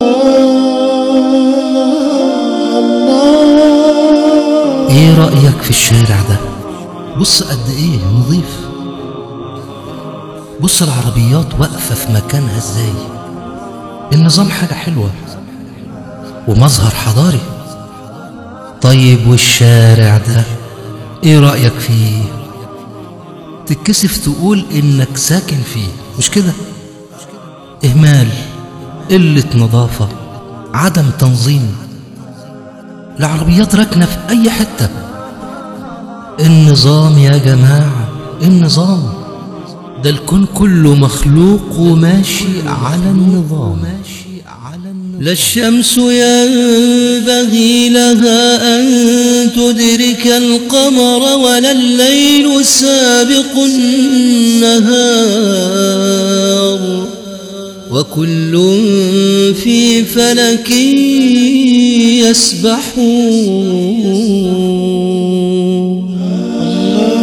ايه رأيك في الشارع ده بص قد ايه نظيف بص العربيات واقفة في مكانها ازاي النظام حاجة حلوة ومظهر حضاري طيب والشارع ده ايه رأيك فيه تتكسف تقول انك ساكن فيه مش كده اهمال قلة نظافة عدم تنظيم العربيات راكنة في اي حتة النظام يا جماعة النظام ده الكون كله مخلوق وماشي على النظام لا الشمس ينبغي لها أن تدرك القمر ولا الليل سابق النهار وكل في فلك يسبحون